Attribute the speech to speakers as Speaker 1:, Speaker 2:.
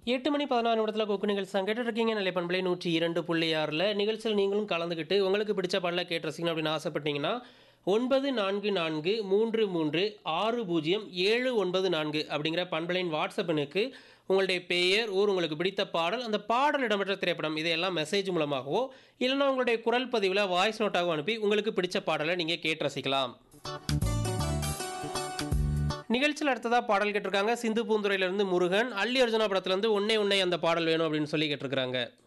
Speaker 1: எட்டு மணி பதினாறு நிமிடத்தில் கொக்கு நிகழ்ச்சி தான் கேட்டுட்டு இருக்கீங்க நிலை பண்பலை நூற்றி இரண்டு புள்ளி ஆறில் நிகழ்ச்சியில் நீங்களும் கலந்துக்கிட்டு உங்களுக்கு பிடிச்ச பாடல கேட்டு ரசிக்கணும் அப்படின்னு ஆசைப்பட்டீங்கன்னா ஒன்பது நான்கு நான்கு மூன்று மூன்று ஆறு பூஜ்ஜியம் ஏழு ஒன்பது நான்கு அப்படிங்கிற பண்பலையின் வாட்ஸ்அப் எண்ணுக்கு உங்களுடைய பெயர் ஊர் உங்களுக்கு பிடித்த பாடல் அந்த பாடல் இடம்பெற்ற திரைப்படம் இதையெல்லாம் மெசேஜ் மூலமாகவோ இல்லைன்னா உங்களுடைய குரல் பதிவில் வாய்ஸ் நோட்டாகவும் அனுப்பி உங்களுக்கு பிடிச்ச பாடலை நீங்கள் கேட்டு ரசிக்கலாம் நிகழ்ச்சியில் அடுத்ததாக பாடல் கேட்டிருக்காங்க சிந்து பூந்துறையிலிருந்து முருகன் அல்லி அர்ஜுனா படத்துலேருந்து ஒன்னே ஒன்னே அந்த பாடல் வேணும் அப்படின்னு சொல்லி கேட்டிருக்காங்க